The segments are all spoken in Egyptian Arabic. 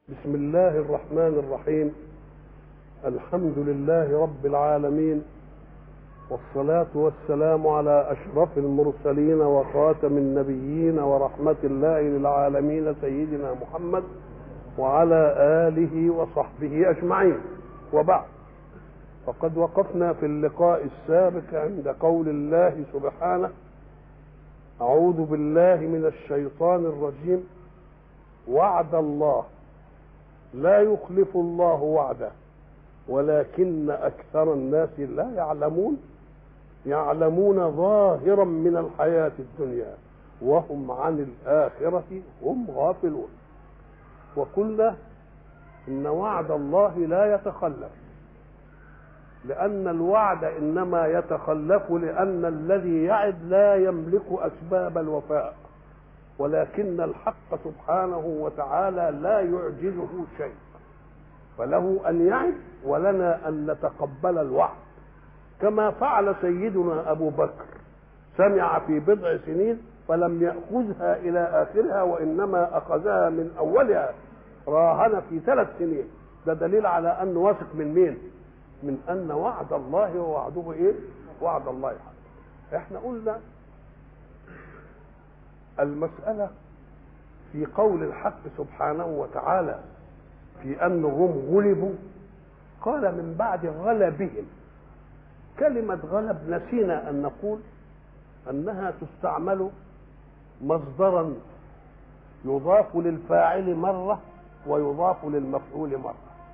بسم الله الرحمن الرحيم الحمد لله رب العالمين والصلاة والسلام على أشرف المرسلين وخاتم النبيين ورحمة الله للعالمين سيدنا محمد وعلى آله وصحبه أجمعين وبعد فقد وقفنا في اللقاء السابق عند قول الله سبحانه أعوذ بالله من الشيطان الرجيم وعد الله لا يخلف الله وعده ولكن أكثر الناس لا يعلمون يعلمون ظاهرا من الحياة الدنيا وهم عن الآخرة هم غافلون وقلنا إن وعد الله لا يتخلف لأن الوعد إنما يتخلف لأن الذي يعد لا يملك أسباب الوفاء ولكن الحق سبحانه وتعالى لا يعجزه شيء فله أن يعد ولنا أن نتقبل الوعد كما فعل سيدنا أبو بكر سمع في بضع سنين فلم يأخذها إلى آخرها وإنما أخذها من أولها راهن في ثلاث سنين ده دليل على أنه واثق من مين من أن وعد الله ووعده إيه وعد الله حق احنا قلنا المسألة في قول الحق سبحانه وتعالى في أن الروم غلبوا قال من بعد غلبهم كلمة غلب نسينا أن نقول أنها تستعمل مصدرا يضاف للفاعل مرة ويضاف للمفعول مرة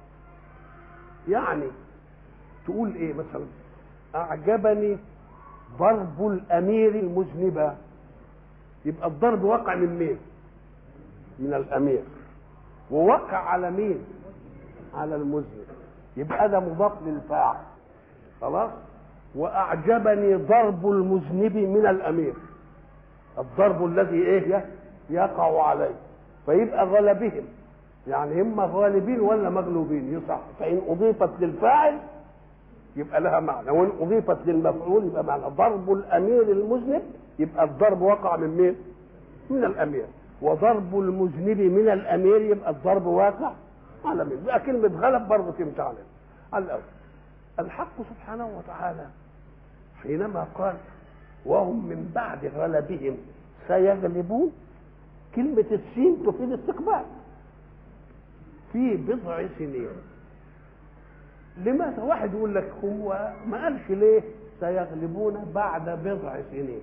يعني تقول ايه مثلا اعجبني ضرب الامير المذنبة يبقى الضرب وقع من مين من الامير ووقع على مين على المذنب يبقى ده مضاف للفاعل خلاص واعجبني ضرب المذنب من الامير الضرب الذي ايه يقع عليه فيبقى غلبهم يعني هم غالبين ولا مغلوبين يصح فان اضيفت للفاعل يبقى لها معنى وان اضيفت للمفعول يبقى معنى ضرب الامير المذنب يبقى الضرب وقع من مين من الامير وضرب المذنب من الامير يبقى الضرب واقع على مين يبقى كلمه غلب برضه تمشي على على الاول الحق سبحانه وتعالى حينما قال وهم من بعد غلبهم سيغلبون كلمة السين تفيد استقبال في بضع سنين لماذا واحد يقول لك هو ما قالش ليه سيغلبون بعد بضع سنين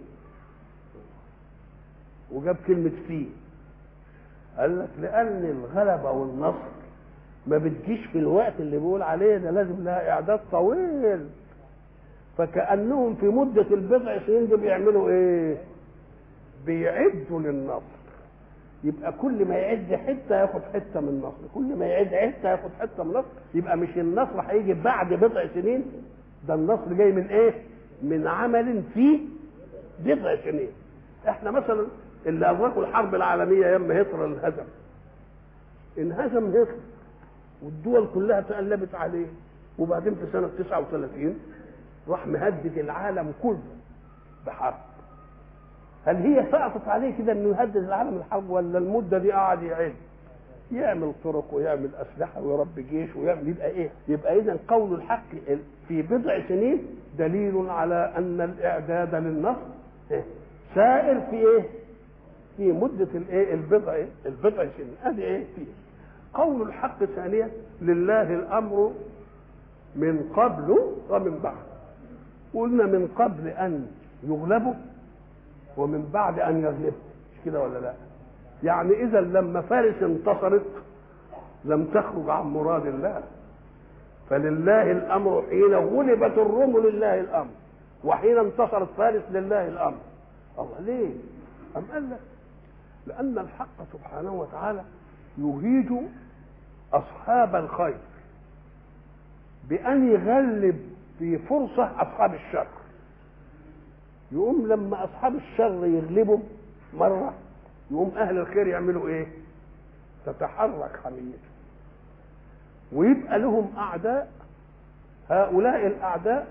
وجاب كلمة في قال لك لأن الغلبة والنصر ما بتجيش في الوقت اللي بيقول عليه ده لازم لها إعداد طويل فكأنهم في مدة البضع سنين دي بيعملوا إيه؟ بيعدوا للنصر يبقى كل ما يعد حته ياخد حته من النصر كل ما يعد حته ياخد حته من النصر يبقى مش النصر هيجي بعد بضع سنين ده النصر جاي من ايه من عمل في بضع سنين احنا مثلا اللي ادركوا الحرب العالميه ايام هتلر انهزم انهزم هتلر والدول كلها تقلبت عليه وبعدين في سنه 39 راح مهدد العالم كله بحرب هل هي سقطت عليه كده انه يهدد العالم الحرب ولا المده دي قعد يعد يعمل طرق ويعمل اسلحه ويربي جيش ويعمل يبقى ايه؟ يبقى اذا قول الحق في بضع سنين دليل على ان الاعداد للنصر سائر في ايه؟ في مده الايه؟ البضع إيه؟ البضع سنين ادي ايه؟ فيه قول الحق ثانيا لله الامر من قبل ومن بعد قلنا من قبل ان يغلبوا ومن بعد ان يغلبوا مش كده ولا لا يعني اذا لما فارس انتصرت لم تخرج عن مراد الله فلله الامر حين غلبت الروم لله الامر وحين انتصرت فارس لله الامر الله ليه ام قال لك لان الحق سبحانه وتعالى يهيج اصحاب الخير بان يغلب في فرصه اصحاب الشر يقوم لما اصحاب الشر يغلبوا مره يقوم اهل الخير يعملوا ايه تتحرك حميته ويبقى لهم اعداء هؤلاء الاعداء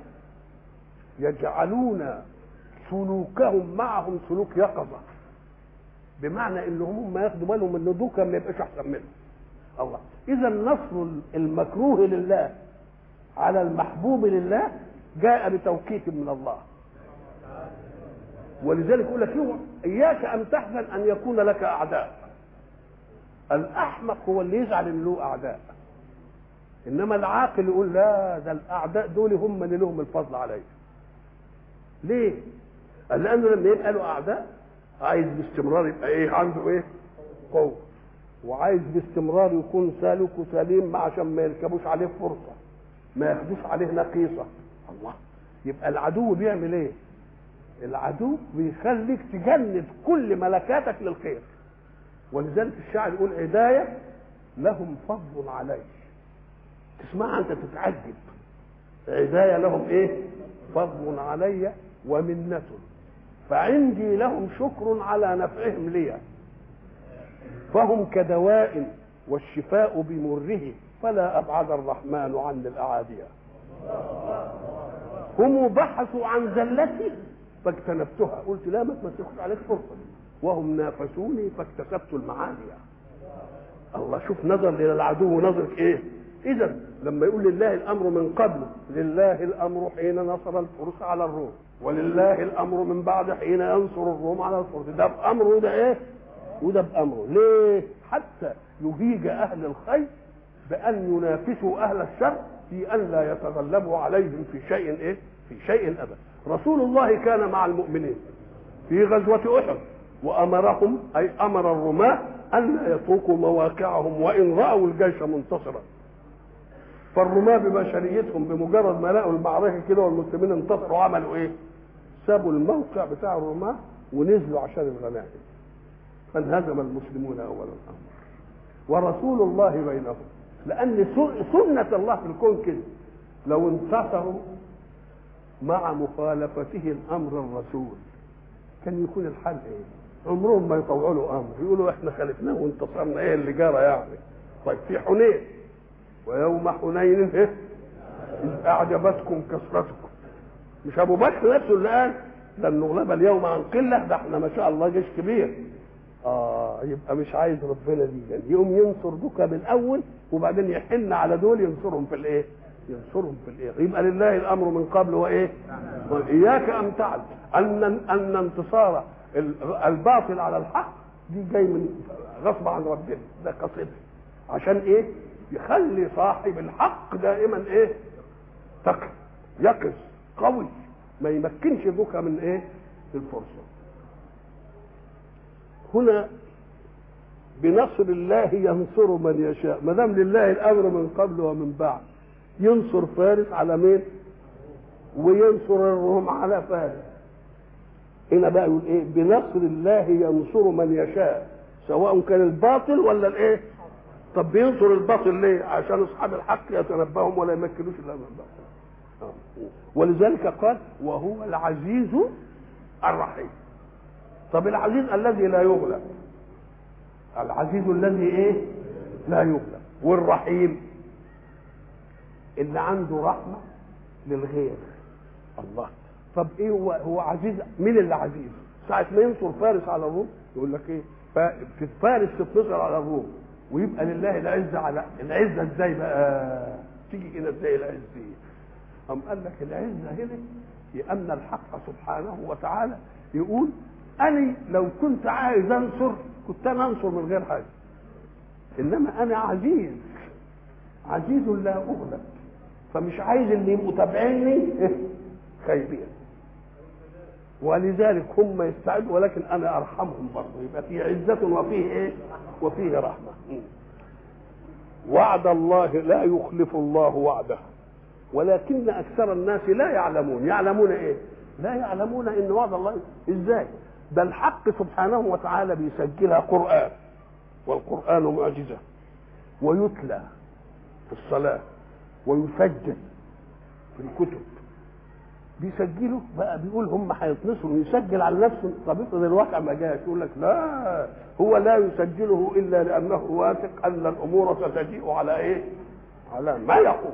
يجعلون سلوكهم معهم سلوك يقظه بمعنى ان هم ياخدوا بالهم ان دول ما يبقاش احسن منهم الله اذا النصر المكروه لله على المحبوب لله جاء بتوقيت من الله ولذلك يقول لك اياك ان تحزن ان يكون لك اعداء الاحمق هو اللي يزعل ان له اعداء انما العاقل يقول لا ده الاعداء دول هم اللي لهم الفضل علي ليه قال لانه لما يبقى له اعداء عايز باستمرار يبقى ايه عنده ايه قوه وعايز باستمرار يكون سالك وسليم عشان ما يركبوش عليه فرصه ما ياخدوش عليه نقيصه الله يبقى العدو بيعمل ايه العدو بيخليك تجند كل ملكاتك للخير ولذلك الشاعر يقول عداية لهم فضل علي تسمعها انت تتعجب عداية لهم ايه فضل علي ومنة فعندي لهم شكر على نفعهم لي فهم كدواء والشفاء بمره فلا أبعد الرحمن عن الأعادية هم بحثوا عن زلتي فاجتنبتها قلت لا ما تمسكوش عليك فرصة وهم نافسوني فاكتسبت المعالي الله شوف نظر الى العدو نظرك ايه اذا لما يقول لله الامر من قبل لله الامر حين نصر الفرس على الروم ولله الامر من بعد حين ينصر الروم على الفرس ده بامره وده ايه وده بامره ليه حتى يهيج اهل الخير بان ينافسوا اهل الشر في ان لا يتغلبوا عليهم في شيء ايه في شيء ابدا رسول الله كان مع المؤمنين في غزوه احد وامرهم اي امر الرماه ان لا يتركوا مواقعهم وان راوا الجيش منتصرا فالرماة ببشريتهم بمجرد ما لقوا المعركة كده والمسلمين انتصروا عملوا ايه؟ سابوا الموقع بتاع الرماة ونزلوا عشان الغنائم. فانهزم المسلمون أول الأمر. ورسول الله بينهم. لأن سنة الله في الكون كده. لو انتصروا مع مخالفته الأمر الرسول كان يكون الحل ايه؟ عمرهم ما يطوعوا له امر يقولوا احنا خالفناه وانتصرنا ايه اللي جرى يعني طيب في حنين ويوم حنين ايه اذ اعجبتكم كثرتكم مش ابو بكر نفسه اللي قال لن نغلب اليوم عن قله ده احنا ما شاء الله جيش كبير اه يبقى مش عايز ربنا دي يعني يقوم ينصر دوكا بالاول وبعدين يحن على دول ينصرهم في الايه ينصرهم في الايه يبقى لله الامر من قبل وايه واياك ان تعلم ان ان انتصار الباطل على الحق دي جاي من غصب عن ربنا ده قصيده عشان ايه يخلي صاحب الحق دائما ايه تقي يقظ قوي ما يمكنش دوكا من ايه الفرصه هنا بنصر الله ينصر من يشاء ما دام لله الامر من قبل ومن بعد ينصر فارس على مين وينصر الروم على فارس هنا بقى يقول ايه بنصر الله ينصر من يشاء سواء كان الباطل ولا الايه طب بينصر الباطل ليه عشان اصحاب الحق يتنبههم ولا يمكنوش الا من الباطل ولذلك قال وهو العزيز الرحيم طب العزيز الذي لا يغلب العزيز الذي ايه لا يغلب والرحيم اللي عنده رحمه للغير الله طب ايه هو هو عزيز مين اللي عزيز ساعة ما ينصر فارس على الروم يقول لك ايه في فارس تنتصر على الروم ويبقى لله العزة على العزة ازاي بقى تيجي هنا ازاي العزة دي أم قال لك العزة هنا لأن الحق سبحانه وتعالى يقول أنا لو كنت عايز أنصر كنت أنا أنصر من غير حاجة إنما أنا عزيز عزيز لا أغلب فمش عايز اللي يبقوا تابعيني خايبين ولذلك هم يستعدوا ولكن انا ارحمهم برضه يبقى في عزه وفيه ايه؟ وفيه رحمه. وعد الله لا يخلف الله وعده ولكن اكثر الناس لا يعلمون، يعلمون ايه؟ لا يعلمون ان وعد الله ازاي؟ ده الحق سبحانه وتعالى بيسجلها قران والقران معجزه ويتلى في الصلاه ويسجل في الكتب بيسجلوا بقى بيقول هم هيتنصروا ويسجل على نفسه طب افرض الواقع ما جاش يقول لك لا هو لا يسجله الا لانه واثق ان الامور ستجيء على ايه؟ على ما يقول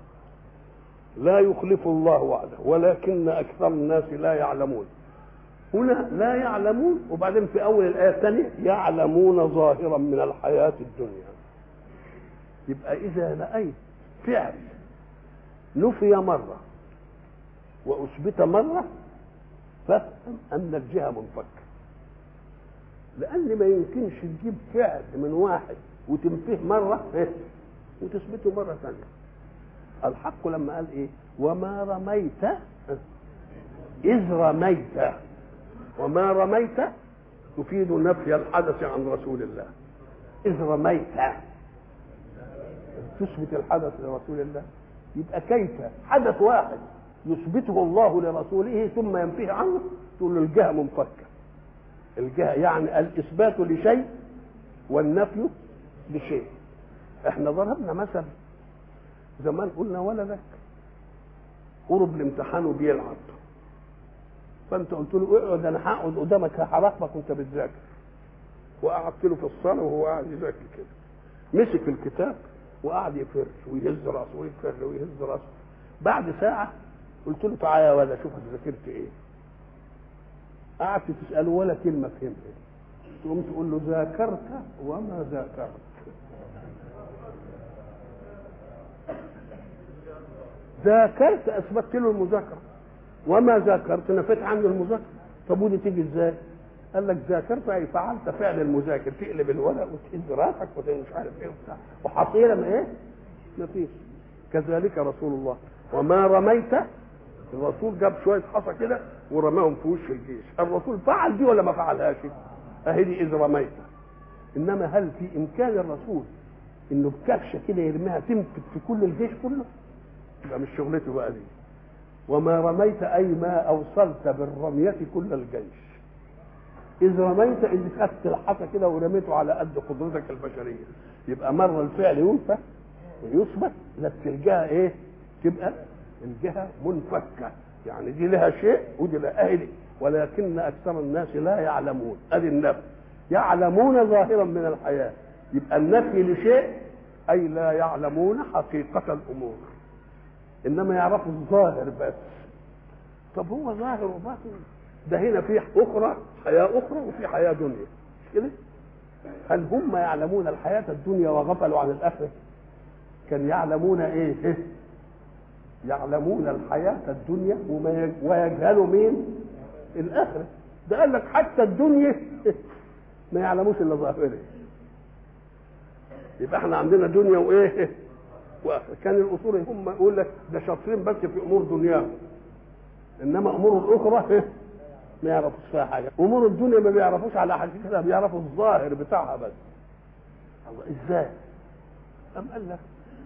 لا يخلف الله وعده ولكن اكثر الناس لا يعلمون هنا لا يعلمون وبعدين في اول الايه الثانيه يعلمون ظاهرا من الحياه الدنيا يبقى اذا رايت فعل نفي مره واثبت مره فافهم ان الجهه منفكه لان ما يمكنش تجيب فعل من واحد وتنفيه مره وتثبته مره ثانيه الحق لما قال ايه وما رميت اذ رميت وما رميت تفيد نفي الحدث عن رسول الله اذ رميت تثبت الحدث لرسول الله يبقى كيف حدث واحد يثبته الله لرسوله ثم ينفيه عنه تقول له الجهه منفكه الجهه يعني الاثبات لشيء والنفي لشيء احنا ضربنا مثل زمان قلنا ولدك قرب الامتحان وبيلعب فانت قلت له اقعد انا هقعد قدامك هراقبك وانت بتذاكر وقعدت له في الصاله وهو قاعد يذاكر كده مسك الكتاب وقعد يفر ويهز راسه ويفر ويهز راسه بعد ساعه قلت له تعالى يا ولد اشوفك ذاكرت ايه قعدت تساله ولا كلمه فهمها تقوم تقول له ذاكرت وما ذاكرت ذاكرت اثبتت له المذاكره وما ذاكرت نفيت عنه المذاكره طب ودي تيجي ازاي؟ قال لك ذاكرت اي فعلت فعل المذاكر تقلب الورق وتهز راسك ومش عارف ايه وبتاع وحصيله ما ايه؟ ما فيش كذلك رسول الله وما رميت الرسول جاب شويه حصى كده ورماهم في وش الجيش الرسول فعل دي ولا ما فعلهاش؟ اهي دي اذ رميت انما هل في امكان الرسول انه بكبشه كده يرميها تنفذ في كل الجيش كله؟ يبقى مش شغلته بقى دي وما رميت اي ما اوصلت بالرميه كل الجيش اذ رميت اذ خدت الحصى كده ورميته على قد قدرتك البشريه يبقى مره الفعل ينفى ويثبت لك الجهه ايه تبقى الجهه منفكه يعني دي لها شيء ودي لها اهل ولكن اكثر الناس لا يعلمون ادي النفي يعلمون ظاهرا من الحياه يبقى النفي لشيء اي لا يعلمون حقيقه الامور انما يعرفوا الظاهر بس طب هو ظاهر وباطن ده هنا في اخرى حياه اخرى وفي حياه دنيا مش كده هل هم يعلمون الحياه الدنيا وغفلوا عن الاخره كان يعلمون ايه, إيه؟ يعلمون الحياه الدنيا وما ويجهلوا مين الاخره ده قال لك حتى الدنيا ما يعلموش الا ظاهره يبقى احنا عندنا دنيا وايه كان الاصول هم يقول لك ده شاطرين بس في امور دنياهم انما امور الاخرى ما يعرفوش فيها حاجه امور الدنيا ما بيعرفوش على حقيقتها بيعرفوا الظاهر بتاعها بس الله ازاي ام قال لك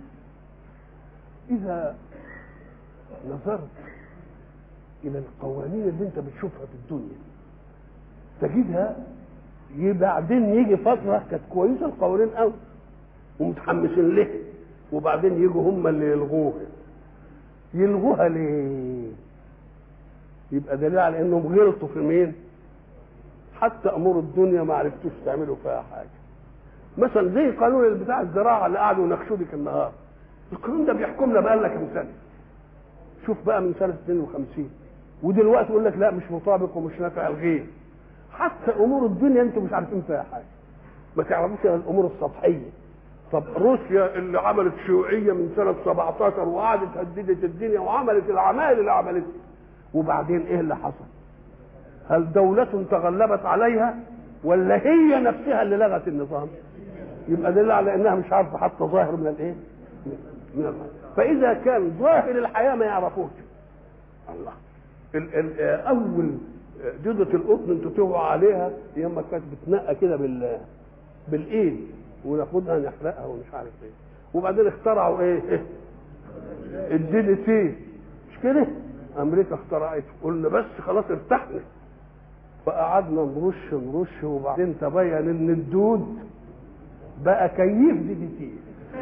اذا نظرت الى القوانين اللي انت بتشوفها في الدنيا تجدها بعدين يجي فتره كانت كويسه القوانين قوي ومتحمسين لها وبعدين يجوا هم اللي يلغوها يلغوها ليه يبقى دليل على انهم غلطوا في مين حتى امور الدنيا ما عرفتوش تعملوا فيها حاجه مثلا زي قانون بتاع الزراعه اللي قعدوا يناقشوه ديك النهار القانون ده بيحكمنا بقى لنا كام سنه شوف بقى من سنه 52 ودلوقتي يقول لك لا مش مطابق ومش نافع الغيه حتى امور الدنيا انتم مش عارفين فيها حاجه ما تعرفوش الامور السطحيه طب روسيا اللي عملت شيوعيه من سنه 17 وقعدت هددت الدنيا وعملت العمايل اللي عملتها وبعدين ايه اللي حصل؟ هل دولة تغلبت عليها ولا هي نفسها اللي لغت النظام؟ يبقى دليل على انها مش عارفه حتى ظاهر من الايه؟ من الحياة. فاذا كان ظاهر الحياه ما يعرفوش الله ال ال اول جدة القطن انتوا توعوا عليها ياما كانت بتنقى كده بال بالايد وناخدها نحرقها ومش عارف ايه وبعدين اخترعوا ايه, إيه؟ الدي تي مش كده امريكا اخترعته قلنا بس خلاص ارتحنا فقعدنا نرش نرش وبعدين تبين ان الدود بقى كيف دي دي تي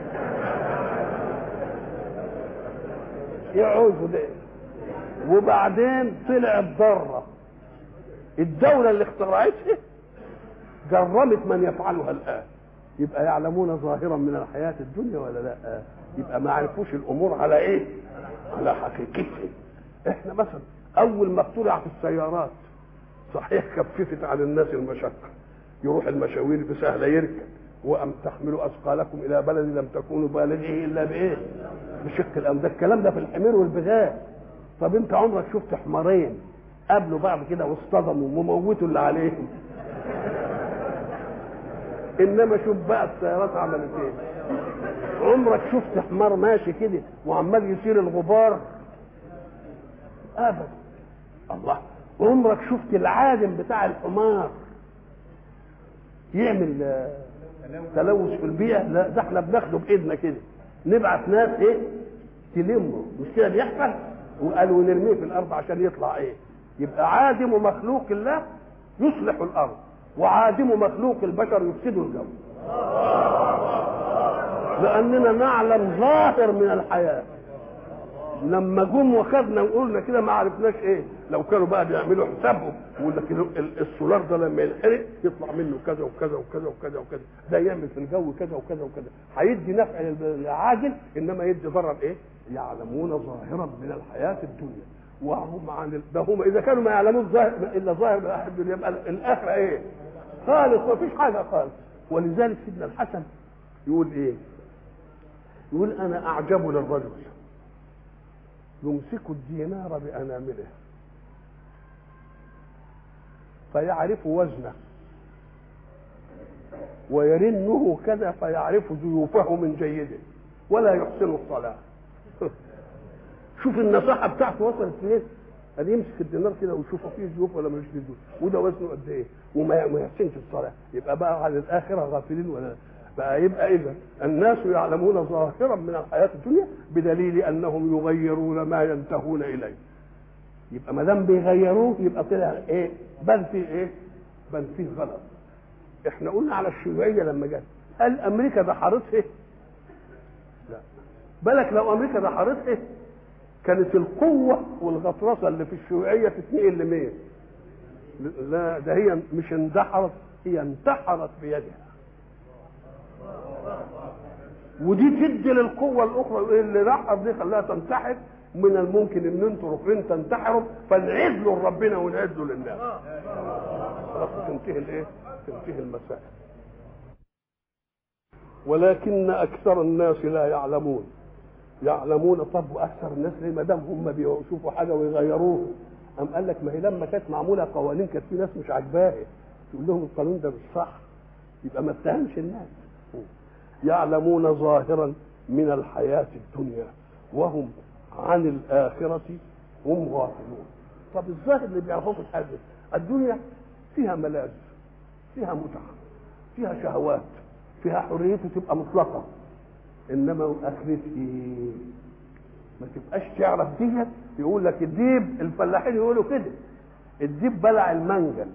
يعوزوا ده وبعدين طلعت ضاره الدوله اللي اخترعتها جرمت من يفعلها الان يبقى يعلمون ظاهرا من الحياه الدنيا ولا لا يبقى ما عرفوش الامور على ايه على حقيقتها احنا مثلا اول ما اخترع في السيارات صحيح خففت عن الناس المشقه يروح المشاوير بسهله يركب وأم تحملوا أثقالكم إلى بلد لم تكونوا بالغيه إلا بإيه؟ بشق الأم ده الكلام ده في الحمير والبغال طب أنت عمرك شفت حمارين قابلوا بعض كده واصطدموا وموتوا اللي عليهم انما شوف بقى السيارات عملت ايه عمرك شفت حمار ماشي كده وعمال يصير الغبار ابدا الله عمرك شفت العادم بتاع الحمار يعمل آه، تلوث في البيئه لا ده احنا بناخده بايدنا كده نبعت ناس ايه تلمه مش كده بيحصل وقالوا نرميه في الارض عشان يطلع ايه يبقى عادم مخلوق الله يصلح الارض وعادم مخلوق البشر يفسد الجو لاننا نعلم ظاهر من الحياه لما جم وخدنا وقلنا كده ما عرفناش ايه لو كانوا بقى بيعملوا حسابهم يقول لك ال- السولار ده لما ينحرق يطلع منه كذا وكذا وكذا وكذا وكذا ده يعمل في الجو كذا وكذا وكذا هيدي نفع للعاجل انما يدي ضرر ايه؟ يعلمون ظاهرا من الحياه الدنيا وهم عن ال- ده هم اذا كانوا ما يعلمون ظاهر الا ظاهر من الحياه الدنيا يبقى الاخره ايه؟ خالص ما فيش حاجه خالص ولذلك سيدنا الحسن يقول ايه؟ يقول انا اعجب للرجل يمسك الدينار بأنامله فيعرف وزنه ويرنه كذا فيعرف ضيوفه من جيده ولا يحسن الصلاة شوف النصيحة بتاعته وصلت فين أن يمسك الدينار كده ويشوفه فيه ضيوف ولا مش فيه ضيوف وده وزنه قد ايه وما ما يحسنش الصلاة يبقى بقى عن الآخرة غافلين ولا بقى يبقى إذا الناس يعلمون ظاهرا من الحياة الدنيا بدليل أنهم يغيرون ما ينتهون إليه يبقى ما دام بيغيروه يبقى طلع ايه بل فيه ايه بل فيه غلط احنا قلنا على الشيوعيه لما جت هل امريكا دحرتها لا بالك لو امريكا دحرتها كانت القوه والغطرسه اللي في الشيوعيه تتنقل لمين لا ده هي مش اندحرت هي انتحرت بيدها ودي تدي للقوه الاخرى اللي دحر دي خلاها تنتحر من الممكن ان انتوا ركبين تنتحروا فنعزلوا لربنا ونعزلوا لله خلاص تنتهي الايه تنتهي المسائل ولكن اكثر الناس لا يعلمون يعلمون طب واكثر الناس ليه ما دام هم بيشوفوا حاجه ويغيروها أم قال لك ما هي لما كانت معموله قوانين كانت في ناس مش عاجباها تقول لهم القانون ده مش صح يبقى ما اتهمش الناس يعلمون ظاهرا من الحياه الدنيا وهم عن الآخرة هم غافلون طب الظاهر اللي بيعرفوه في الحياة دي الدنيا فيها ملاذ فيها متعة فيها شهوات فيها حريته تبقى مطلقة إنما آخرتي ما تبقاش تعرف ديت يقول لك الديب الفلاحين يقولوا كده الديب بلع المنجل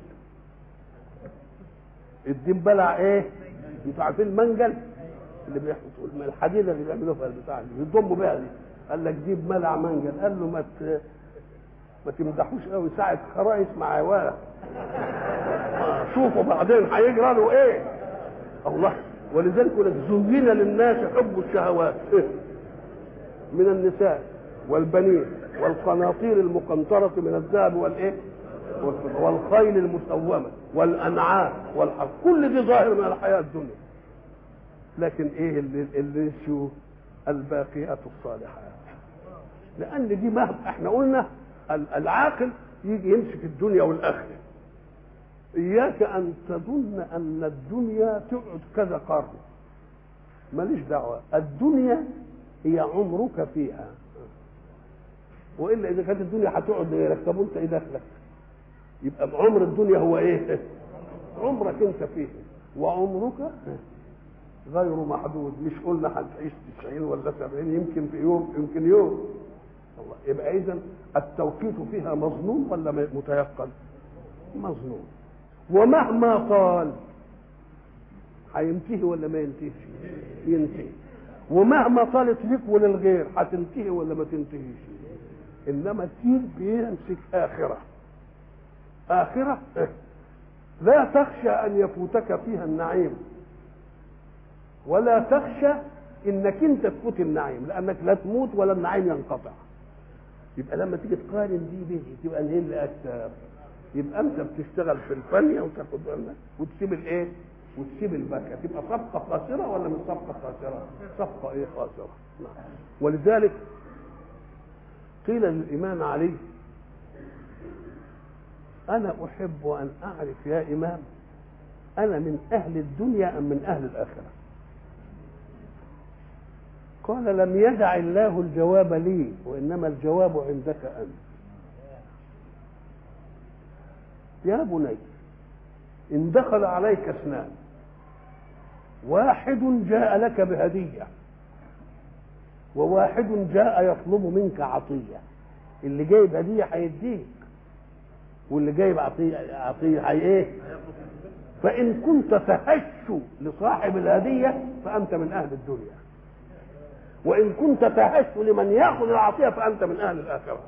الديب بلع ايه؟ انتوا عارفين المنجل اللي بيحطوا الحديده اللي بيعملوها في البتاع اللي بيضموا بيها دي قال لك جيب ملع منجل قال له ما ت... ما تمدحوش قوي ساعة خرايس مع عوالة شوفوا بعدين هيجرى له ايه الله ولذلك يقول لك زين للناس حب الشهوات من النساء والبنين والقناطير المقنطرة من الذهب والايه والفضة والخيل المسومة والأنعام والحرث كل دي ظاهر من الحياة الدنيا لكن ايه اللي اللي شو الباقيات الصالحات لان دي مهما احنا قلنا العاقل يجي يمسك الدنيا والاخره اياك ان تظن ان الدنيا تقعد كذا قرن ماليش دعوه الدنيا هي عمرك فيها والا اذا كانت الدنيا هتقعد غيرك طب انت ايه دخلك يبقى عمر الدنيا هو ايه عمرك انت فيه وعمرك غير محدود مش قلنا هتعيش 90 ولا 70 يمكن في يوم يمكن يوم الله يبقى اذا التوقيت فيها مظنون ولا متيقن مظنون ومهما طال هينتهي ولا ما ينتهيش ينتهي ومهما طالت لك وللغير هتنتهي ولا ما تنتهيش انما الدين بيمسك اخره اخره لا تخشى ان يفوتك فيها النعيم ولا تخشى انك انت تفوت النعيم لانك لا تموت ولا النعيم ينقطع يبقى لما تيجي تقارن دي به تبقى ايه اللي اكثر يبقى انت بتشتغل في الفنية وتاخد بالك وتسيب الايه وتسيب البكا تبقى صفقة خاسرة ولا مش صفقة خاسرة صفقة ايه خاسرة نعم. ولذلك قيل للإمام علي أنا أحب أن أعرف يا إمام أنا من أهل الدنيا أم من أهل الآخرة قال لم يدع الله الجواب لي وإنما الجواب عندك أنت يا بني إن دخل عليك اثنان واحد جاء لك بهدية وواحد جاء يطلب منك عطية اللي جايب هدية هيديك واللي جايب عطية عطية هي ايه فإن كنت تهش لصاحب الهدية فأنت من أهل الدنيا وإن كنت تهش لمن يأخذ العطية فأنت من أهل الآخرة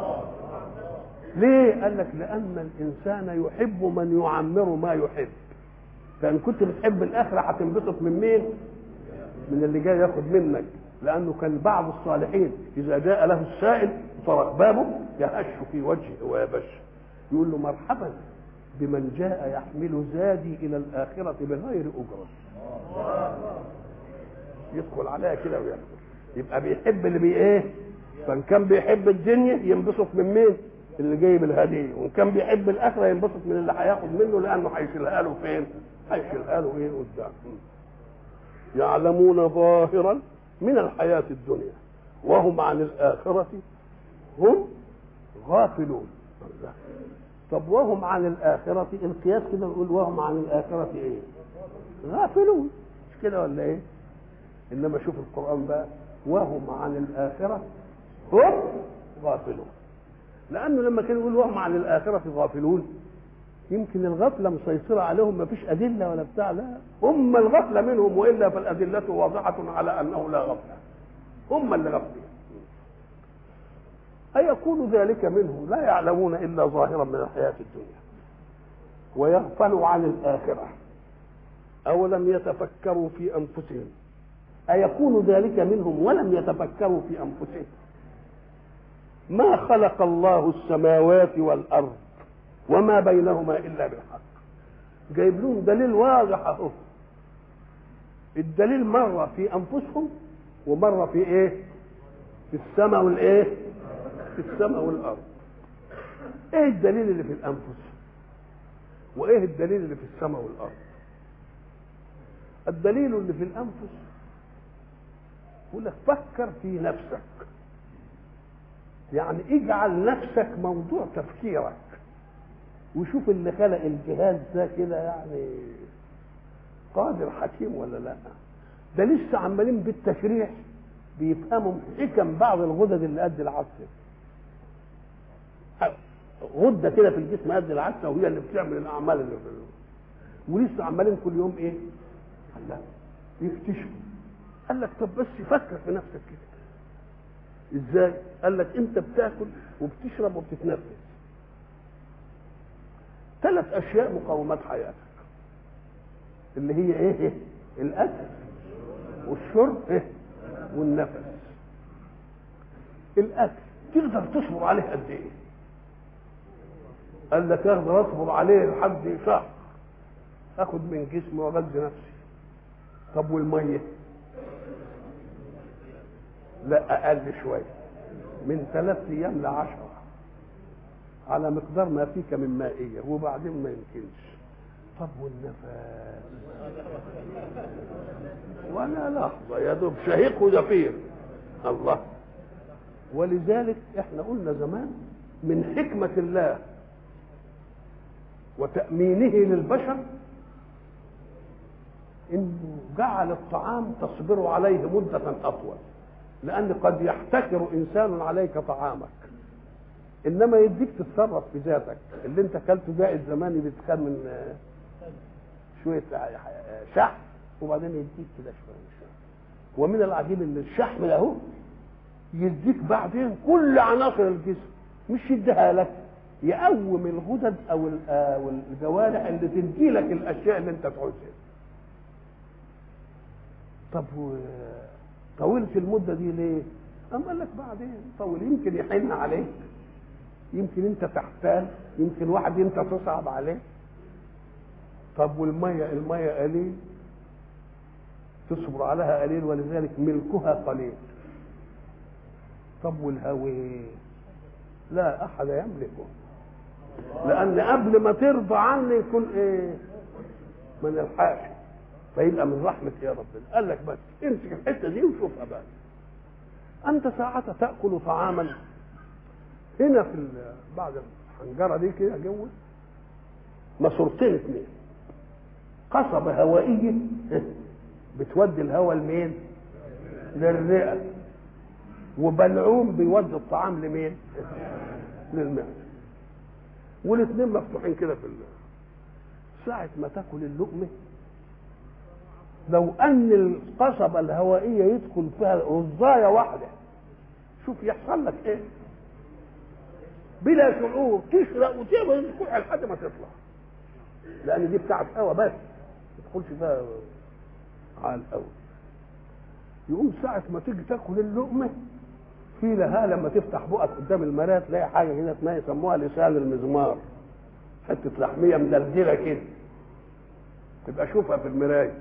ليه؟ قال لك لأن الإنسان يحب من يعمر ما يحب فإن كنت بتحب الآخرة هتنبسط من مين؟ من اللي جاي ياخد منك لأنه كان بعض الصالحين إذا جاء له السائل طرق بابه يهش في وجهه ويبش يقول له مرحبا بمن جاء يحمل زادي إلى الآخرة بغير أجرة يدخل عليها كده وياخد يبقى بيحب اللي بي ايه فان كان بيحب الدنيا ينبسط من مين اللي جايب الهديه وان كان بيحب الاخره ينبسط من اللي هياخد منه لانه هيشيلها له فين هيشيلها له ايه قدام يعلمون ظاهرا من الحياه الدنيا وهم عن الاخره هم غافلون طب وهم عن الاخره القياس كده نقول وهم عن الاخره ايه غافلون مش كده ولا ايه انما شوف القران بقى وهم عن الآخرة هم غافلون لأنه لما كان يقول وهم عن الآخرة غافلون يمكن الغفلة مسيطرة عليهم ما فيش أدلة ولا بتاع لا هم الغفلة منهم وإلا فالأدلة واضحة على أنه لا غفلة هم اللي غفلين أيكون ذلك منهم لا يعلمون إلا ظاهرا من الحياة الدنيا ويغفلوا عن الآخرة أولم يتفكروا في أنفسهم أيكون ذلك منهم ولم يتفكروا في أنفسهم ما خلق الله السماوات والأرض وما بينهما إلا بالحق جايب لهم دليل واضح أهو الدليل مرة في أنفسهم ومرة في إيه؟ في السماء والإيه؟ في السماء والأرض إيه الدليل اللي في الأنفس؟ وإيه الدليل اللي في السماء والأرض؟ الدليل اللي في الأنفس يقول لك فكر في نفسك يعني اجعل نفسك موضوع تفكيرك وشوف اللي خلق الجهاز ده كده يعني قادر حكيم ولا لا ده لسه عمالين بالتشريح بيفهموا حكم بعض الغدد اللي قد العسل غده كده في الجسم قد العسل وهي اللي بتعمل الاعمال اللي في ولسه عمالين كل يوم ايه؟ لا يكتشفوا قال لك طب بس فكر في نفسك كده ازاي قال لك انت بتاكل وبتشرب وبتتنفس ثلاث اشياء مقومات حياتك اللي هي ايه الاكل والشرب إيه؟ والنفس الاكل تقدر تصبر عليه قد ايه قال لك اقدر اصبر عليه لحد شهر اخد من جسمي واغذي نفسي طب والميه لا اقل شويه من ثلاث ايام لعشرة على مقدار ما فيك من مائيه وبعدين ما يمكنش طب والنفس ولا لحظه يا دوب شهيق وزفير الله ولذلك احنا قلنا زمان من حكمه الله وتأمينه للبشر انه جعل الطعام تصبر عليه مدة أطول لأن قد يحتكر إنسان عليك طعامك إنما يديك تتصرف في ذاتك اللي أنت أكلته زائد زماني بيتخان من شوية شحم وبعدين يديك كده شوية ومن العجيب إن الشحم له يديك بعدين كل عناصر الجسم مش يديها لك يقوم الغدد او الجوارح اللي تدي لك الاشياء اللي انت تعوزها طب طولت المده دي ليه؟ أم قال لك بعدين طول يمكن يحن عليك يمكن انت تحتال يمكن واحد انت تصعب عليه طب والميه الميه قليل تصبر عليها قليل ولذلك ملكها قليل طب والهوي لا احد يملكه لان قبل ما ترضى عني يكون ايه ما نلحقش فيبقى من رحمة يا ربنا قال لك بس امسك الحتة دي وشوفها بقى أنت ساعة تأكل طعاما هنا في بعد الحنجرة دي كده جوه ماسورتين اثنين قصبة هوائية بتودي الهواء لمين؟ للرئة وبلعوم بيودي الطعام لمين؟ للمعدة والاثنين مفتوحين كده في الله ساعة ما تاكل اللقمة لو أن القصبة الهوائية يدخل فيها رزاية واحدة شوف يحصل لك إيه بلا شعور تشرق وتعمل الكحة لحد ما تطلع لأن دي بتاعت هوا بس ما تدخلش فيها على الأول يقوم ساعة ما تيجي تاكل اللقمة في لها لما تفتح بقك قدام المرايه تلاقي حاجه كده اسمها يسموها لسان المزمار حته لحميه مدلدله كده تبقى شوفها في المرايه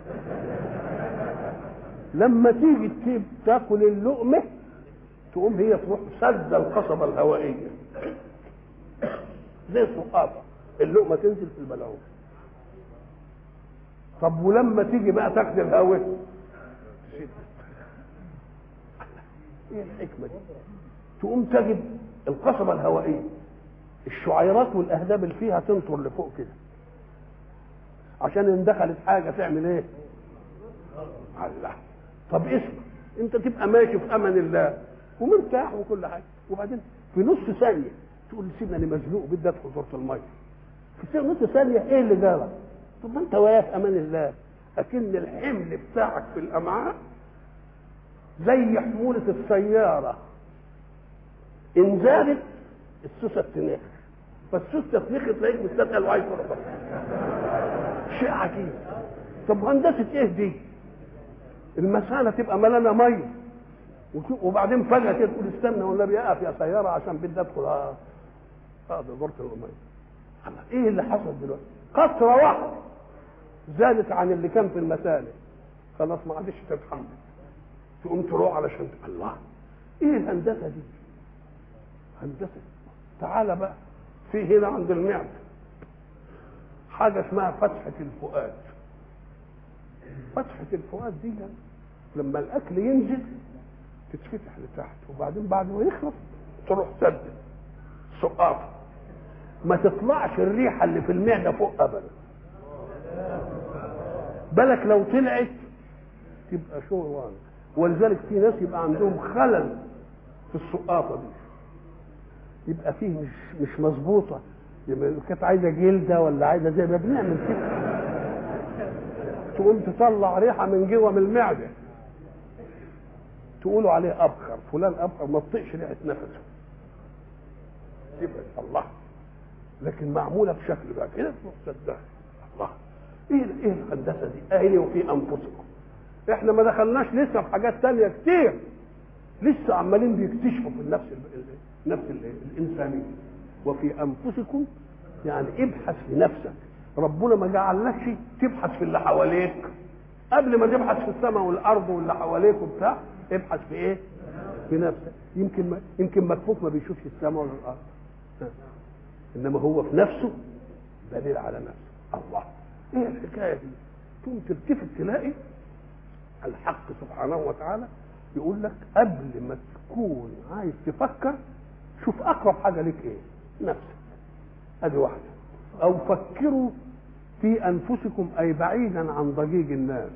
لما تيجي تجيب تاكل اللقمه تقوم هي تروح سد القصبه الهوائيه زي السقاطه اللقمه تنزل في البلعوم طب ولما تيجي بقى تاكل الهواء ايه الحكمه دي تقوم تجد القصبه الهوائيه الشعيرات والاهداب اللي فيها تنطر لفوق كده عشان ان دخلت حاجه تعمل ايه الله طب اسمع انت تبقى ماشي في امان الله ومرتاح وكل حاجه وبعدين في نص ثانيه تقول سيبني انا مزنوق بدي ادخل دورة الميه في نص ثانيه ايه اللي جرى طب ما انت وياه في امان الله اكن الحمل بتاعك في الامعاء زي حمولة السيارة إن زادت السوسة تنخ فالسوسة تنخ تلاقيك مستثقل وعايز تروح شيء عجيب طب هندسة إيه دي؟ المسألة تبقى ملانة مية وبعدين فجأة كده تقول استنى والنبي أقف يا سيارة عشان بدي أدخل اه دورة المية إيه اللي حصل دلوقتي؟ قطرة واحدة زادت عن اللي كان في المسالة خلاص ما عادش تتحمل تقوم تروح علشان الله ايه الهندسه دي هندسه تعالى بقى في هنا عند المعده حاجه اسمها فتحه الفؤاد فتحه الفؤاد دي لما الاكل ينزل تتفتح لتحت وبعدين بعد ما يخلص تروح سد سقاطه ما تطلعش الريحه اللي في المعده فوق ابدا بالك لو طلعت تبقى شغل ولذلك في ناس يبقى عندهم خلل في السقاطه دي يبقى فيه مش مش مظبوطه يبقى كانت عايزه جلده ولا عايزه زي ما بنعمل كده تقوم تطلع ريحه من جوه من المعده تقولوا عليه ابخر فلان ابخر ما تطيقش ريحه نفسه يبقى الله لكن معموله بشكل بقى كده تروح سدها الله ايه ايه الهندسه دي اهي وفي انفسكم احنا ما دخلناش لسه في حاجات تانية كتير لسه عمالين بيكتشفوا في النفس ال النفس ال الانسانيه وفي انفسكم يعني ابحث في نفسك ربنا ما جعلكش تبحث في اللي حواليك قبل ما تبحث في السماء والارض واللي حواليك وبتاع ابحث في ايه؟ في نفسك يمكن ما يمكن مكفوف ما بيشوفش السماء ولا الارض انما هو في نفسه دليل على نفسه الله ايه الحكايه دي؟ تقوم تلتفت تلاقي الحق سبحانه وتعالى يقول لك قبل ما تكون عايز تفكر شوف اقرب حاجه لك ايه نفسك ادي واحده او فكروا في انفسكم اي بعيدا عن ضجيج الناس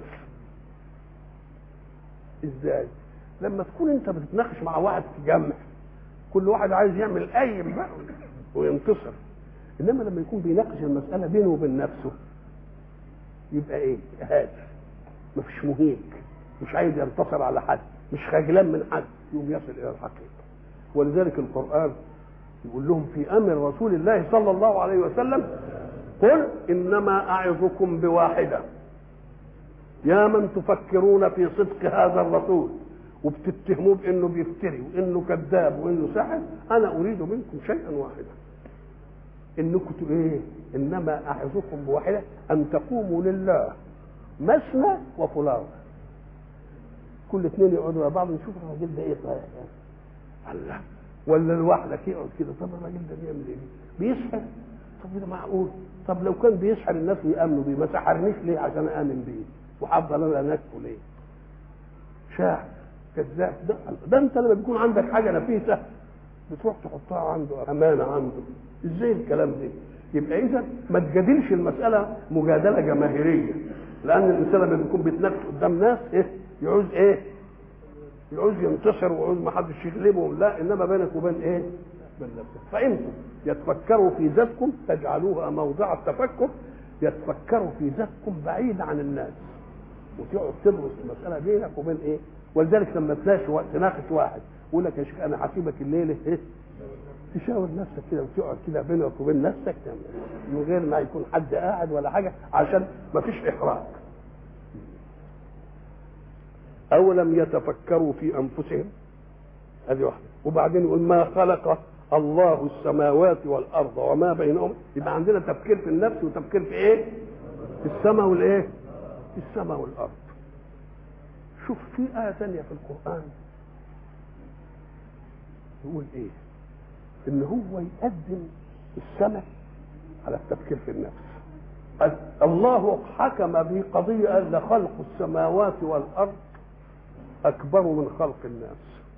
ازاي لما تكون انت بتتناقش مع واحد في جمع كل واحد عايز يعمل قايم بقى وينتصر انما لما يكون بيناقش المساله بينه وبين نفسه يبقى ايه هادي مفيش مهيج مش عايز ينتصر على حد مش خجلان من حد يقوم يصل الى الحقيقه ولذلك القران يقول لهم في امر رسول الله صلى الله عليه وسلم قل انما اعظكم بواحده يا من تفكرون في صدق هذا الرسول وبتتهموه بانه بيفتري وانه كذاب وانه ساحر انا اريد منكم شيئا واحدا انكم ايه انما اعظكم بواحده ان تقوموا لله مثنى وفلان كل اثنين يقعدوا مع بعض نشوف الراجل ده ايه صحيح الله ولا لوحدك يقعد كده طب الراجل ده بيعمل ايه؟ بيسحر طب ده معقول طب لو كان بيسحر الناس ويامنوا بيه ما سحرنيش ليه عشان امن بيه وحافظ انا انكه ليه؟ شاعر كذاب ده, ده انت لما بيكون عندك حاجه نفيسه بتروح تحطها عنده امانه عنده ازاي الكلام ده؟ يبقى اذا ما تجادلش المساله مجادله جماهيريه لان الانسان لما بيكون بيتنافس قدام ناس ايه يعوز ايه يعوز ينتصر ويعوز ما حدش يغلبهم لا انما بينك وبين ايه بين نفسك فانتم يتفكروا في ذاتكم تجعلوها موضع التفكر يتفكروا في ذاتكم بعيد عن الناس وتقعد تدرس المساله بينك وبين ايه ولذلك لما تناقش تناقش واحد يقول لك يا شيخ انا هسيبك الليله ايه تشاور نفسك كده وتقعد كده بينك وبين نفسك من غير ما يكون حد قاعد ولا حاجه عشان ما فيش احراج أولم يتفكروا في أنفسهم هذه واحدة وبعدين يقول ما خلق الله السماوات والأرض وما بينهم يبقى عندنا تفكير في النفس وتفكير في إيه؟ في السماء والإيه؟ في السماء والأرض شوف في آية ثانية في القرآن يقول إيه؟ إن هو يقدم السماء على التفكير في النفس الله حكم بقضية أن خلق السماوات والأرض أكبر من خلق الناس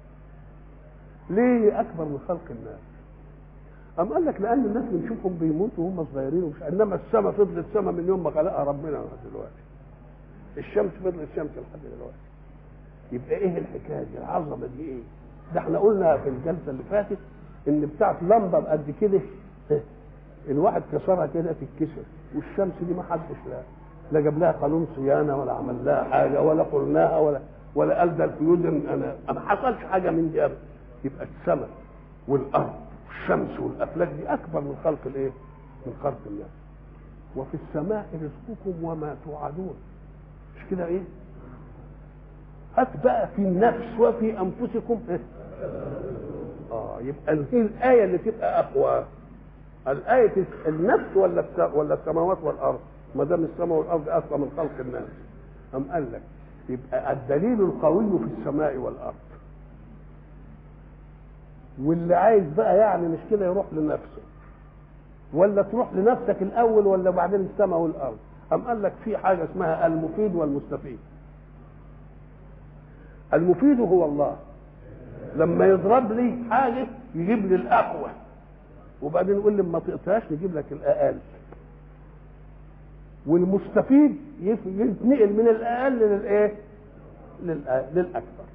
ليه أكبر من خلق الناس أم قال لك لأن الناس بنشوفهم بيموتوا وهم صغيرين ومش إنما السماء فضلت سماء من يوم ما خلقها ربنا لحد دلوقتي الشمس فضلت شمس لحد دلوقتي يبقى إيه الحكاية دي العظمة دي إيه ده احنا قلنا في الجلسة اللي فاتت إن بتاعت لمبة بقد كده الواحد كسرها كده تتكسر والشمس دي ما حدش لا لا جاب لها قانون صيانه ولا عمل لها حاجه ولا قلناها ولا ولا قال ده الفيوز انا ما حصلش حاجه من دي ابدا يبقى السماء والارض والشمس والافلاك دي اكبر من خلق الايه؟ من خلق الله وفي السماء رزقكم وما توعدون مش كده ايه؟ هات بقى في النفس وفي انفسكم إيه؟ اه يبقى هي الايه اللي تبقى اقوى الآية النفس ولا ولا السماوات والأرض؟ ما دام السماء والأرض أقوى من خلق الناس. أم قال لك يبقى الدليل القوي في السماء والأرض. واللي عايز بقى يعني مش كده يروح لنفسه. ولا تروح لنفسك الأول ولا بعدين السماء والأرض. أم قال لك في حاجة اسمها المفيد والمستفيد. المفيد هو الله. لما يضرب لي حاجة يجيب لي الأقوى. وبعدين يقول لي ما تقطعش نجيب لك الاقل والمستفيد يتنقل من الاقل للايه للاكثر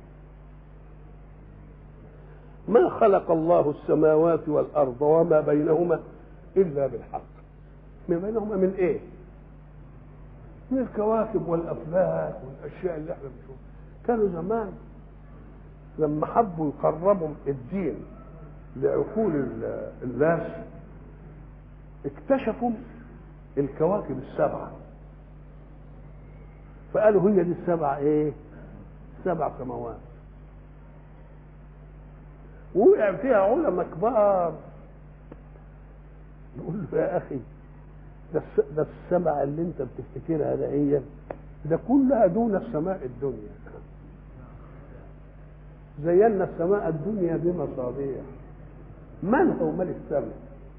ما خلق الله السماوات والارض وما بينهما الا بالحق ما بينهما من ايه من الكواكب والافلاك والاشياء اللي احنا بنشوفها كانوا زمان لما حبوا يقربوا الدين لعقول الناس اكتشفوا الكواكب السبعة فقالوا هي دي السبع ايه سبع سماوات وقع فيها علماء كبار نقول له يا اخي ده ده السبع اللي انت بتفتكرها ده هي ده كلها دون السماء الدنيا زينا السماء الدنيا بمصابيح من هو مال السماء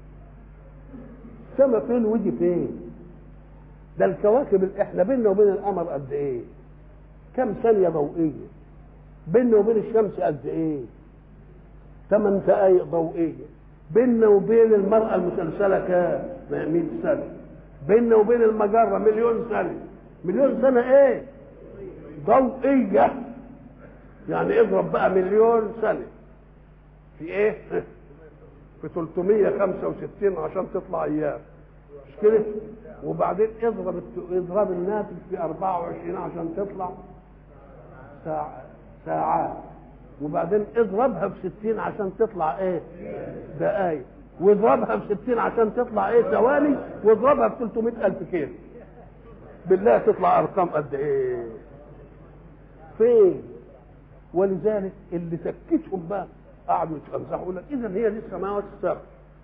السماء فين ودي فين ده الكواكب اللي احنا بيننا وبين القمر قد ايه كم ثانية ضوئية بيننا وبين الشمس قد ايه ثمان دقايق ضوئية بيننا وبين المرأة المسلسلة كام 100 سنة بيننا وبين المجرة مليون سنة مليون سنة ايه ضوئية يعني اضرب بقى مليون سنة في ايه في 365 عشان تطلع ايام مش كده وبعدين اضرب اضرب الناتج في 24 عشان تطلع ساعة ساعات وبعدين اضربها في 60 عشان تطلع ايه دقايق واضربها في 60 عشان تطلع ايه ثواني واضربها في 300 ألف كيلو بالله تطلع ارقام قد ايه فين ولذلك اللي سكتهم بقى قعدوا يتفزعوا يقول لك اذا هي دي السماوات السبع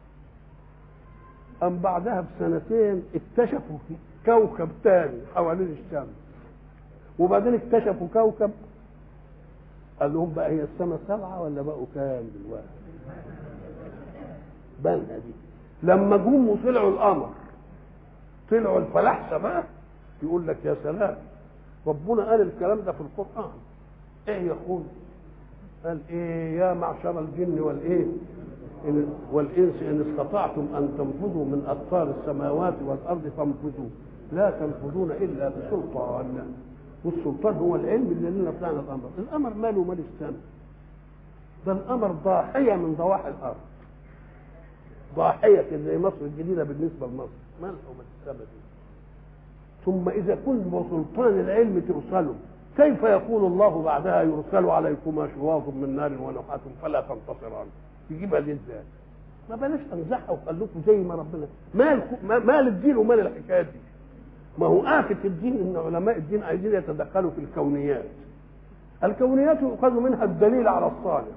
أم بعدها بسنتين اكتشفوا كوكب تاني حوالين الشمس وبعدين اكتشفوا كوكب قال لهم بقى هي السماء سبعة ولا بقوا كام دلوقتي بالها دي لما جم وطلعوا القمر طلعوا الفلاحسة بقى يقول لك يا سلام ربنا قال الكلام ده في القرآن ايه يقول قال ايه يا معشر الجن والايه إن والانس ان استطعتم ان تنفذوا من اقطار السماوات والارض فانفذوا لا تنفذون الا بسلطان والسلطان هو العلم اللي لنا بتاعنا الامر الامر ماله مال السماء ده الامر ضاحيه من ضواحي الارض ضاحيه زي مصر الجديده بالنسبه لمصر مالها ومال السماء دي ثم اذا كنت بسلطان العلم ترسلوا كيف يقول الله بعدها يرسل عليكما شواظ من نار ونحاس فلا تنتصران يجيبها ليه ازاي؟ ما بلاش تنزحها وخلوكم زي ما ربنا مال مال الدين ومال الحكايات دي ما هو آفة الدين ان علماء الدين عايزين يتدخلوا في الكونيات الكونيات يؤخذ منها الدليل على الصالح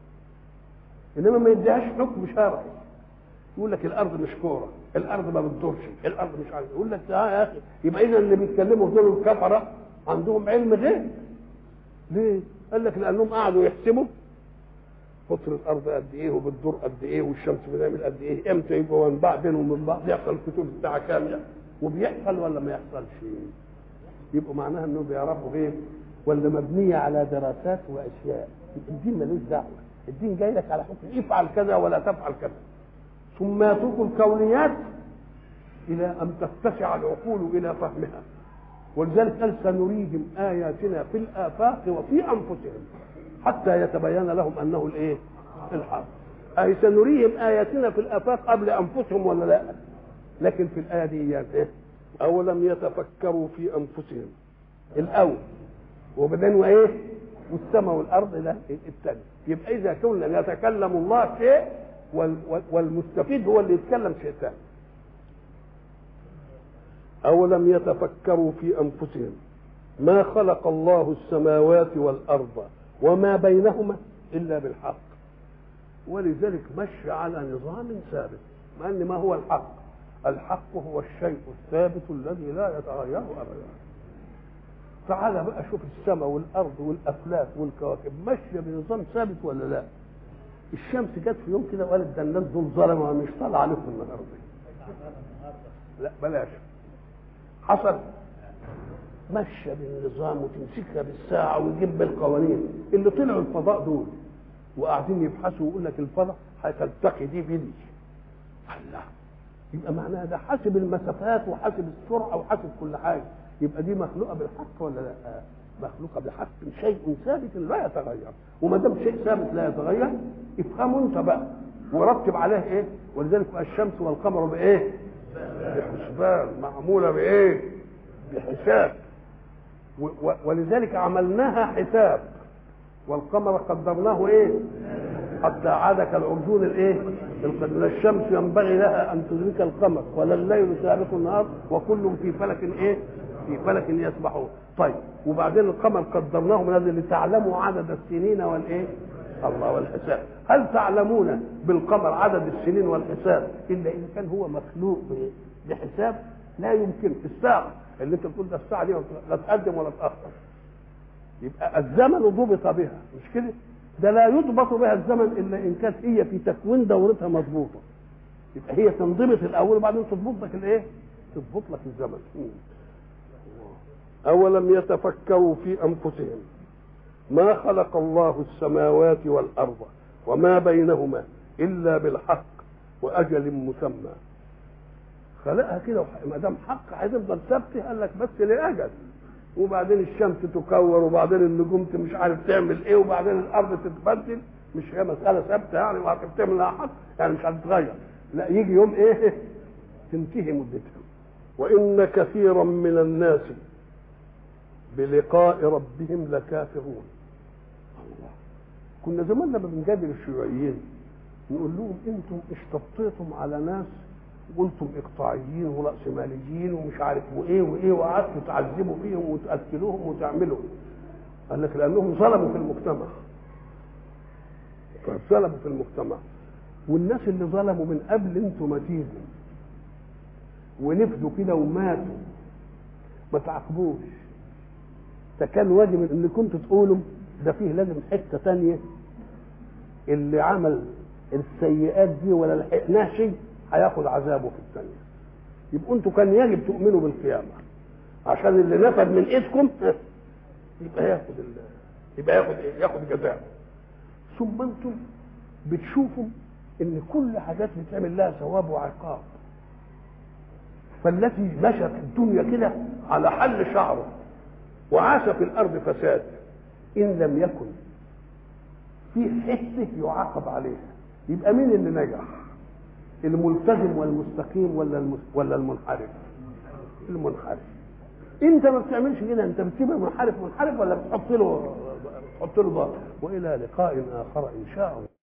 انما ما يديهاش حكم شرعي يقول لك الارض مش كوره الارض ما بتدورش الارض مش عارف يقول لك اه يا اخي يبقى اذا اللي بيتكلموا دول الكفره عندهم علم غير ليه؟ قال لك لانهم قعدوا يحسبوا قطر الارض قد ايه وبتدور قد ايه والشمس بتعمل قد ايه امتى يبقى وانباع بينهم وبين بعض يحصل الكتب بتاع كام وبيحصل ولا ما يحصلش يبقوا معناها انهم بيعرفوا غيب ولا مبنيه على دراسات واشياء الدين ملوش دعوه الدين جاي لك على حكم افعل كذا ولا تفعل كذا ثم يترك الكونيات الى ان تتسع العقول الى فهمها ولذلك قال سنريهم اياتنا في الافاق وفي انفسهم حتى يتبين لهم انه الايه الحق اي سنريهم اياتنا في الافاق قبل انفسهم ولا لا لكن في الايه دي يعني ايه اولم يتفكروا في انفسهم الاول وبعدين وايه والسماء والارض لا الثاني يبقى اذا كنا يتكلم الله شيء والمستفيد هو اللي يتكلم شيء ثاني أولم يتفكروا في أنفسهم ما خلق الله السماوات والأرض وما بينهما إلا بالحق ولذلك مشى على نظام ثابت مع أن ما هو الحق الحق هو الشيء الثابت الذي لا يتغير أبدا تعال بقى شوف السماء والأرض والأفلاك والكواكب ماشية بنظام ثابت ولا لا الشمس جت في يوم كده وقالت ده الناس دول ظلموا مش طالع عليكم النهارده لا بلاش حصل مشى بالنظام وتمسكها بالساعة ويجيب بالقوانين اللي طلعوا الفضاء دول وقاعدين يبحثوا ويقول لك الفضاء هتلتقي دي بدي الله يبقى معناها ده حاسب المسافات وحاسب السرعة وحاسب كل حاجة يبقى دي مخلوقة بالحق ولا لا؟ مخلوقة بحق شيء ثابت لا يتغير وما دام شيء ثابت لا يتغير افهموا انت بقى ورتب عليه ايه ولذلك الشمس والقمر بايه بحسبان معموله بايه بحساب ولذلك عملناها حساب والقمر قدرناه ايه حتى عاد كالعرجون الايه لا الشمس ينبغي لها ان تدرك القمر ولا الليل سابق النهار وكل في فلك ايه في فلك يسبحون طيب وبعدين القمر قدرناه من هذا لتعلموا عدد السنين والايه الله والحساب هل تعلمون بالقمر عدد السنين والحساب الا اذا كان هو مخلوق بحساب لا يمكن الساعه اللي انت بتقول ده الساعه دي لا تقدم ولا تاخر يبقى الزمن ضبط بها مش كده ده لا يضبط بها الزمن الا ان كانت هي في تكوين دورتها مضبوطه يبقى هي تنضبط الاول وبعدين تضبط لك الايه تضبط لك الزمن أولم يتفكروا في أنفسهم ما خلق الله السماوات والأرض وما بينهما إلا بالحق وأجل مسمى خلقها كده ما دام حق هتفضل ثابته قال لك بس لأجل وبعدين الشمس تكور وبعدين النجوم مش عارف تعمل ايه وبعدين الارض تتبدل مش هي مساله ثابته يعني وهتعمل لها حق يعني مش هتتغير لا يجي يوم ايه تنتهي مدتها وان كثيرا من الناس بلقاء ربهم لكافرون الله كنا زمان لما بنجادل الشيوعيين نقول لهم انتم اشتطيتم على ناس وانتم اقطاعيين وراسماليين ومش عارف وايه وايه وقعدتوا تعذبوا فيهم وتقتلوهم وتعملوا قال لك لانهم ظلموا في المجتمع ظلموا في المجتمع والناس اللي ظلموا من قبل انتوا ما تيجوا ونفدوا كده وماتوا ما تعاقبوش ده كان واجب ان كنتوا تقولوا ده فيه لازم حته تانية اللي عمل السيئات دي ولا لحقناه شيء هياخد عذابه في الثانيه يبقوا انتوا كان يجب تؤمنوا بالقيامه عشان اللي نفد من ايدكم يبقى ياخد ال... يبقى ياخد ايه؟ ياخد جزاءه ثم انتم بتشوفوا ان كل حاجات بتعمل لها ثواب وعقاب فالتي مشت الدنيا كده على حل شعره وعاش في الارض فساد ان لم يكن في حته يعاقب عليها يبقى مين اللي نجح الملتزم والمستقيم ولا المس... ولا المنحرف المنحرف انت ما بتعملش كده انت بتسيب المنحرف منحرف ولا بتحط له بتحط له ضغط والى لقاء اخر ان شاء الله